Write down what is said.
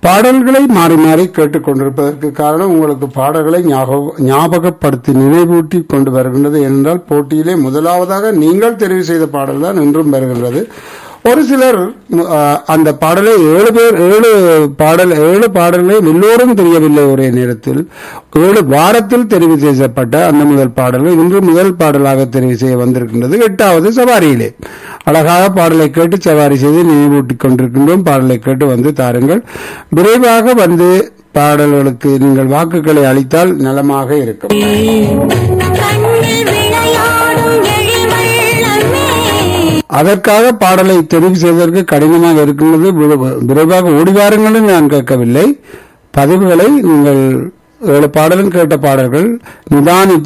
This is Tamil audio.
பாடல்களை மாறி மாறி கேட்டுக்கொண்டிருப்பதற்கு காரணம் உங்களுக்கு பாடல்களை ஞாபக- ஞாபகப்படுத்தி நினைவூட்டி கொண்டு வருகின்றது என்றால் போட்டியிலே முதலாவதாக நீங்கள் தெரிவு செய்த பாடல் தான் இன்றும் வருகின்றது ஒரு சிலர் ம், ஆ, அந்த பாடலை ஏழு பேர் ஏழு பாடல் ஏழு பாடல்களை எல்லோரும் தெரியவில்லை ஒரே நேரத்தில் ஏழு வாரத்தில் தெரிவு செய்யப்பட்ட அந்த முதல் பாடல்கள் இன்று முதல் பாடலாக தெரிவு செய்ய வந்திருக்கின்றது எட்டாவது சவாரியிலே அழகாக பாடலை கேட்டு சவாரி செய்து நினைவூட்டிக் கொண்டிருக்கின்றோம் பாடலை கேட்டு வந்து தாருங்கள் விரைவாக வந்து பாடல்களுக்கு நீங்கள் வாக்குகளை அளித்தால் நலமாக இருக்கும் கண்ணில் விளையாடும் எழில்வள்ளமே அதற்காக பாடலை தெரிவு செய்வதற்கு கடினமாக இருக்கின்றது விரை- விரைவாக ஓடிவாருங்கள் நான் கேட்கவில்லை பதிவுகளை நீங்கள் ஏழு பாடலும் கேட்ட பாடல்கள் நிதானித்து